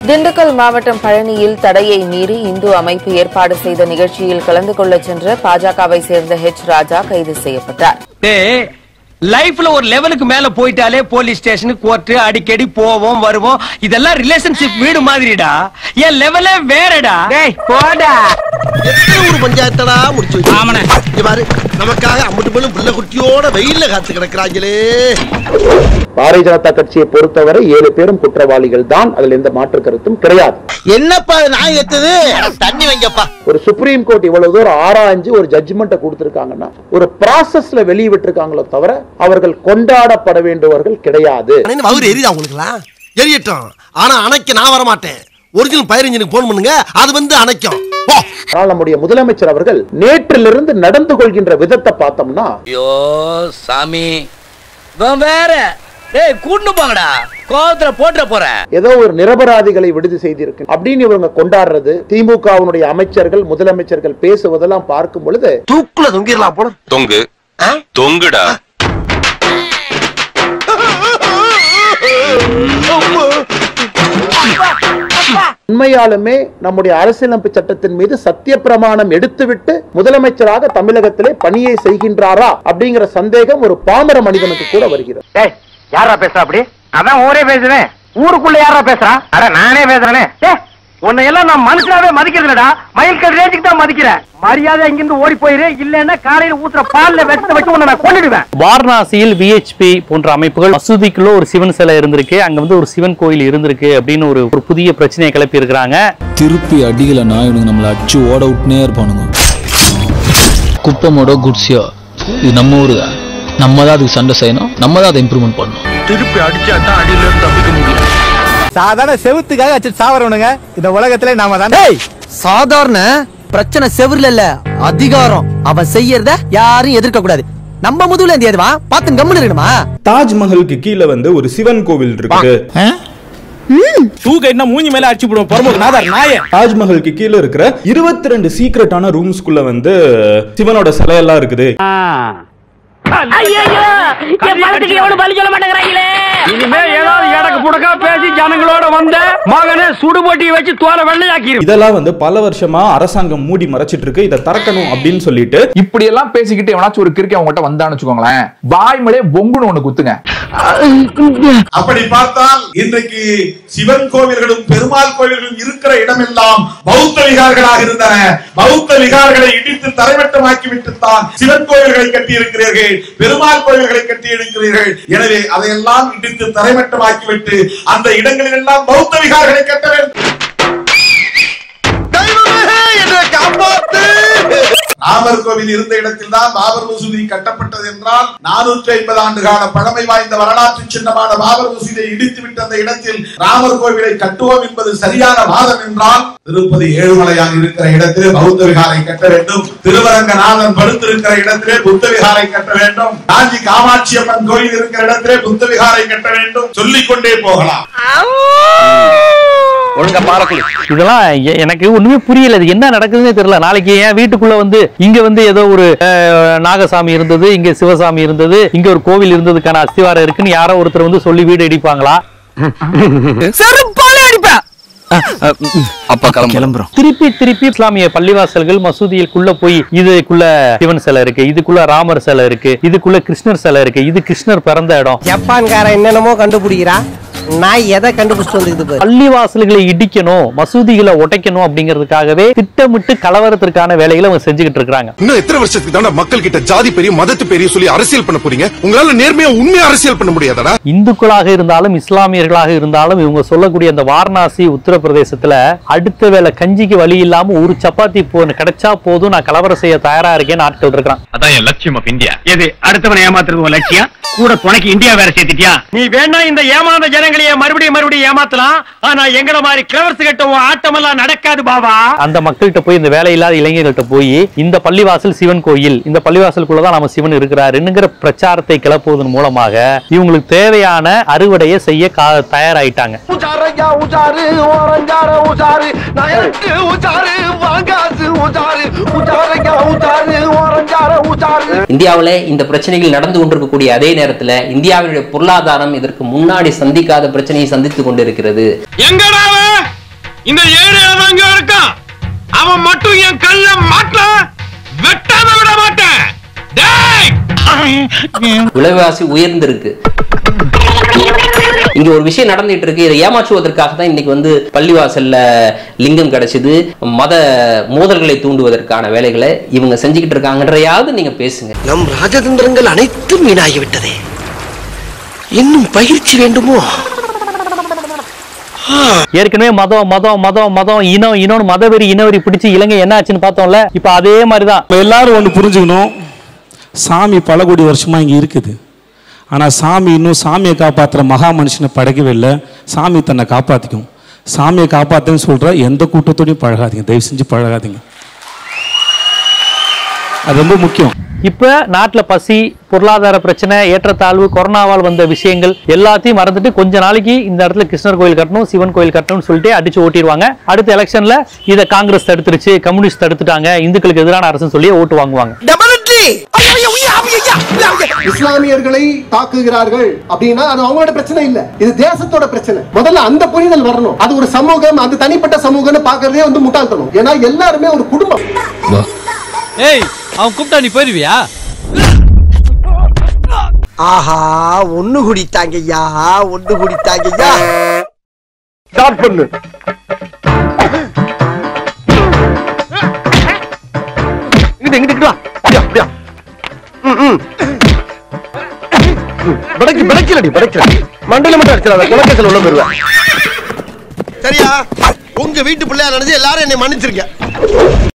திண்டுக்கல் மாவட்டம் பழனியில் தடையை மீறி இந்து அமைப்பு ஏற்பாடு செய்த நிகழ்ச்சியில் கலந்து கொள்ள சென்ற பாஜகவை சேர்ந்த ஹெச் ராஜா கைது செய்யப்பட்டார் டேய் லைஃப்ல ஒரு லெவலுக்கு மேல போயிட்டாலே போலீஸ் ஸ்டேஷன் கோர்ட் அடிக்கடி போவோம் வருவோம் இதெல்லாம் ரிலேஷன்ஷிப் வீடு மாதிரிடா என் லெவலே வேறடா டேய் போடா எத்தனை ஊர் பஞ்சாயத்தடா முடிச்சு வச்சு ஆமாண்ணே. இங்க பாரு நமக்காக அம்மட்டு பெண்ணும் பிள்ளை குட்டியோட வெயில்ல காத்து கிடக்குறாங்களே பாரதிய ஜனதா கட்சியை பொறுத்தவரை ஏழு பேரும் குற்றவாளிகள் தான் அதில் எந்த மாற்று கருத்தும் கிடையாது என்னப்பா இது நாய் எத்துது தண்ணி வைங்கப்பா ஒரு சுப்ரீம் கோர்ட் இவ்வளவு தூரம் ஆராய்ஞ்சு ஒரு ஜட்ஜ்மெண்ட்டை கொடுத்திருக்காங்கன்னா ஒரு ப்ராசஸ்ல வெளியிட்டிருக்காங்களோ தவிர அவர்கள் கொண்டாடப்பட வேண்டியவர்கள் கிடையாது அவரு எரியுதா உங்களுக்குலாம் எரியட்டும் ஆனா அணைக்க நான் வர மாட்டேன் ஒரிஜினல் ஃபயர் இன்ஜினுக்கு போன் பண்ணுங்க அது வந்து அணைக்கும் போ ஆனால் நம்முடைய முதலமைச்சர் அவர்கள் நேற்றிலிருந்து நடந்து கொள்கின்ற விதத்தை பார்த்தோம்னா ஐயோ சாமி இவன் வேற டேய் கூட்டு போங்கடா கோவத்துல போட்டுற போறேன் ஏதோ ஒரு நிரபராதிகளை விடுதி செய்திருக்கு அப்படின்னு இவங்க கொண்டாடுறது திமுகவினுடைய அமைச்சர்கள் முதலமைச்சர்கள் பேசுவதெல்லாம் பார்க்கும் பொழுது தூக்குல தொங்கிடலாம் போல தொங்கு தொங்குடா உண்மையாலுமே நம்முடைய அரசியலமைப்பு சட்டத்தின் மீது சத்திய பிரமாணம் எடுத்துவிட்டு முதலமைச்சராக தமிழகத்திலே பணியை செய்கின்றாரா அப்படிங்கிற சந்தேகம் ஒரு பாமர மனிதனுக்கு கூட வருகிறது டேய் யாரா பேசுறா அப்படி அதான் ஊரே பேசுறேன் ஊருக்குள்ள யாரா பேசுறா அட நானே பேசுறேனே டேய் உன்னை எல்லாம் நான் மனுஷனாவே மதிக்கிறதுலடா மயில்கல் ரேஞ்சுக்கு தான் மதிக்கிறேன் மரியாதை இங்கிருந்து ஓடி போயிரு இல்லன்னா காலையில ஊத்துற பால்ல விஷத்தை வச்சு உன்னை நான் கொன்னுடுவேன் வாரணாசியில் விஹெச்பி போன்ற அமைப்புகள் மசூதிக்குள்ள ஒரு சிவன் சிலை இருந்திருக்கு அங்க வந்து ஒரு சிவன் கோயில் இருந்திருக்கு அப்படின்னு ஒரு ஒரு புதிய பிரச்சனையை கிளப்பி இருக்கிறாங்க திருப்பி அடிக்கலைன்னா இவனுங்க நம்மளை அடிச்சு ஓட விட்டுனே இருப்பானுங்க குப்பமோட குட்ஸியோ இது நம்ம ஊருங்க நம்ம தான் அதுக்கு சண்டை செய்யணும் நம்ம தான் அதை இம்ப்ரூவ்மெண்ட் பண்ணணும் திருப்பி அடிச்சா தான் அடியில இருந்து தப்பிக்க முடியும் சாதாரண செவுத்துக்காக வச்சு சாவறவனுங்க இந்த உலகத்துல நாம தான் சாதாரண பிரச்சனை செவுர்ல இல்ல அதிகாரம் அவன் செய்யறத யாரும் எதிர்க்க கூடாது நம்ம முதுகுல இருந்து ஏதுவா பார்த்து கம்முன்னு இருக்கணுமா தாஜ்மஹலுக்கு கீழே வந்து ஒரு சிவன் கோவில் இருக்கு ஷூ கட்டினா மூஞ்சி மேல அடிச்சு போடுவோம் பொறுமுக நாதார் நாய தாஜ்மஹலுக்கு கீழே இருக்கிற இருபத்தி ரெண்டு சீக்ரெட்டான ரூம்ஸ்குள்ள வந்து சிவனோட சிலையெல்லாம் இருக்குது இனிமே ஏதாவது எடக்கு புடக்கா பேசி ஜனங்களோட வந்த மகனை சுடுபொட்டி வச்சு தோலை வெள்ளையாக்கிரு இதெல்லாம் வந்து பல வருஷமா அரசாங்கம் மூடி மறைச்சிட்டு இருக்கு இதை திறக்கணும் அப்படின்னு சொல்லிட்டு இப்படி எல்லாம் பேசிக்கிட்டு எவனாச்சும் ஒரு கிறுக்கி அவங்ககிட்ட வந்தான்னு வச்சுக்கோங்களேன் வாய்மலே பொங்குன்னு ஒண்ணு குத்துங்க அப்படி பார்த்தால் இன்றைக்கு சிவன் கோவில்களும் பெருமாள் கோவில்களும் இருக்கிற இடமெல்லாம் பௌத்த விகார்களாக இருந்தன பௌத்த விகார்களை இடித்து தரைமட்டமாக்கி விட்டுத்தான் சிவன் கோவில்களை கட்டி இருக்கிறீர்கள் பெருமாள் கோவில்களை கட்டி இருக்கிறீர்கள் எனவே அதையெல்லாம் இடித்து தரைமட்டமாக்கி விட்டு அந்த இடங்களில் எல்லாம் பௌத்த விகார்களை கட்ட வேண்டும் தெய்வமே என்னை காப்பாத்து ராமர் கோவில் இருந்த இடத்தில் தான் பாபர் மசூதி கட்டப்பட்டது என்றால் நானூற்றி ஐம்பது ஆண்டு கால பழமை வாய்ந்த வரலாற்று சின்னமான பாபர் மசூதியை இடித்துவிட்டு அந்த இடத்தில் ராமர் கோவிலை கட்டுவோம் என்பது சரியான வாதம் என்றால் திருப்பதி ஏழுமலையான் இருக்கிற இடத்திலே பௌத்த விகாரை கட்ட வேண்டும் திருவரங்கநாதன் படுத்திருக்கிற இடத்திலே புத்த விகாரை கட்ட வேண்டும் காஞ்சி காமாட்சி அம்மன் கோயில் இருக்கிற இடத்திலே புத்த விகாரை கட்ட வேண்டும் சொல்லிக் கொண்டே போகலாம் ஒழுங்கா பாலக்குழி இதெல்லாம் எ- எனக்கு ஒண்ணுமே புரியல இது என்ன நடக்குதுன்னே தெரியல நாளைக்கு என் வீட்டுக்குள்ள வந்து இங்க வந்து ஏதோ ஒரு அஹ், நாகசாமி இருந்தது இங்க சிவசாமி இருந்தது இங்க ஒரு கோவில் இருந்ததுக்கான அஸ்திவாரம் இருக்குன்னு யாரோ ஒருத்தர் வந்து சொல்லி வீடு இடிப்பாங்களா செருப்பாலே அடிப்பேன் அப்பா கிளம்புறோம் திருப்பி திருப்பி இஸ்லாமிய பள்ளிவாசல்கள் மசூதிக்குள்ள போய் இதுக்குள்ள சிவன் சிலை இருக்கு இதுக்குள்ள ராமர் சிலை இருக்கு இதுக்குள்ள கிருஷ்ணர் சிலை இருக்கு இது கிருஷ்ணர் பிறந்த இடம் ஜப்பான்காரன் என்னென்னமோ கண்டுபிடிக்கிறா நான் எதை கண்டுபிடிச்சிட்டு வந்துக்குது பள்ளிவாசல்களை இடிக்கணும் மசூதிகளை உடைக்கணும் அப்படிங்கிறதுக்காகவே திட்டமிட்டு கலவரத்திற்கான வேலைகளை அவங்க செஞ்சுக்கிட்டு இருக்காங்க இன்னும் எத்தனை வருஷத்துக்கு தானே மக்கள் கிட்ட ஜாதி பெரிய மதத்து பெரிய சொல்லி அரசியல் பண்ண போறீங்க உங்களால நேர்மையா உண்மையா அரசியல் பண்ண முடியாதடா இந்துக்களாக இருந்தாலும் இஸ்லாமியர்களாக இருந்தாலும் இவங்க சொல்லக்கூடிய அந்த வாரணாசி உத்தரப்பிரதேசத்துல அடுத்த வேளை கஞ்சிக்கு வழி இல்லாம ஒரு சப்பாத்தி போ கிடைச்சா போதும் நான் கலவரம் செய்ய தயாரா இருக்கேன்னு ஆட்கள் இருக்கிறான் அதான் என் லட்சியம் ஆஃப் இந்தியா எது அடுத்தவனை ஏமாத்துறது உன் லட்சியம் கூட துணைக்கு இந்தியா வேற சேர்த்துட்டியா நீ வேணா இந்த ஏமாந்த ஜனங்களையே மறுபடியும் மறுபடியும் ஏமாத்தலாம் ஆனா எங்கள மாதிரி கிளவரசு கட்ட உன் ஆட்டமெல்லாம் நடக்காது பாபா அந்த மக்கள்கிட்ட போய் இந்த வேலையில்லாத இளைஞர்கள்ட்ட போய் இந்த பள்ளிவாசல் சிவன் கோயில் இந்த பள்ளிவாசலுக்குள்ளதான் நம்ம சிவன் இருக்கிறாருங்கிற பிரச்சாரத்தை கிளப்புவதன் மூலமாக இவங்களுக்கு தேவையான அறுவடையை செய்ய கா- தயாராயிட்டாங்க உச்சாரையா உச்சாரு ஓரஞ்சார உச்சாரு நயட்டு உச்சாரு வாங்காசு உச்சாரு உச்சாரையா உச்சாரு ஓரஞ்சார உச்சாரு இந்தியாவில் இந்த பிரச்சனைகள் நடந்து கொண்டிருக்கக்கூடிய அதே நேரத்தில் இந்தியாவினுடைய பொருளாதாரம் இதற்கு முன்னாடி சந்திக்காத பிரச்சனையை சந்தித்துக் கொண்டிருக்கிறது எங்கடா அவன்? இந்த ஏரியால அங்க இருக்கான் அவன் மட்டும் என் கல்ல மாட்ட வெட்டாம விட மாட்டேன் டேய் விலைவாசி உயர்ந்திருக்கு இங்க ஒரு விஷயம் நடந்துட்டு இருக்கு இதை ஏமாற்றுவதற்காக தான் இன்னைக்கு வந்து பள்ளிவாசல்ல லிங்கம் கிடைச்சது மத மோதல்களை தூண்டுவதற்கான வேலைகளை இவங்க செஞ்சுக்கிட்டு இருக்காங்கன்றையாவது நீங்க பேசுங்க நம் ராஜதந்திரங்கள் அனைத்தும் வீணாகிவிட்டதே இன்னும் பயிற்சி வேண்டுமோ ஏற்கனவே மதம் மதம் மதம் மதம் இனம் இனம் மதவெறி இனவெறி பிடிச்சு இலங்கை என்ன ஆச்சுன்னு பார்த்தோம்ல இப்ப அதே மாதிரிதான் நம்ம எல்லாரும் ஒன்று புரிஞ்சுக்கணும் சாமி பல கோடி வருஷமா இங்க இருக்குது ஆனா சாமி இன்னும் சாமியை காப்பாத்துற மகா மனுஷனை படைக்கவே இல்லை சாமி தன்னை காப்பாத்திக்கும் சாமியை காப்பாத்துன்னு சொல்ற எந்த கூட்டத்தோடையும் பழகாதீங்க தயவு செஞ்சு பழகாதீங்க அது ரொம்ப முக்கியம் இப்ப நாட்டுல பசி பொருளாதார பிரச்சனை ஏற்றத்தாழ்வு கொரோனாவால் வந்த விஷயங்கள் எல்லாத்தையும் மறந்துட்டு கொஞ்ச நாளைக்கு இந்த இடத்துல கிருஷ்ணர் கோயில் கட்டணும் சிவன் கோயில் கட்டணும்னு சொல்லிட்டு அடிச்சு ஓட்டிடுவாங்க அடுத்த எலெக்ஷன்ல இதை காங்கிரஸ் தடுத்துருச்சு கம்யூனிஸ்ட் தடுத்துட்டாங்க இந்துக்களுக்கு எதிரான அரசுன்னு சொல்லி ஓட்டு வாங்குவாங்க இஸ்லாமியர்களை தாக்குகிறார்கள் அப்படின்னா அது அவங்களோட பிரச்சனை இல்ல இது தேசத்தோட பிரச்சனை முதல்ல அந்த புரிதல் வரணும் அது ஒரு சமூகம் அது தனிப்பட்ட சமூகம்னு பாக்குறதே வந்து முட்டாள்தனம் ஏன்னா எல்லாருமே ஒரு குடும்பம் ஏய் அவன் கூப்பிட்டா நீ போயிருவியா ஆஹா ஒண்ணு குடித்தாங்கய்யா ஒண்ணு குடித்தாங்கய்யா ஸ்டார்ட் பண்ணு இங்கிட்டு இங்கிட்டு வா அப்படியா அப்படியா ம், ம். ம், பிடைக்கு பிடைக்கலடி பிடைக்கல மண்டையில மட்டும் அடிச்சிடாத குலக்கேசல் உள்ள போயிருவேன் சரியா உங்க வீட்டு பிள்ளையா நினைச்சு எல்லாரும் என்னை மன்னிச்சிருக்க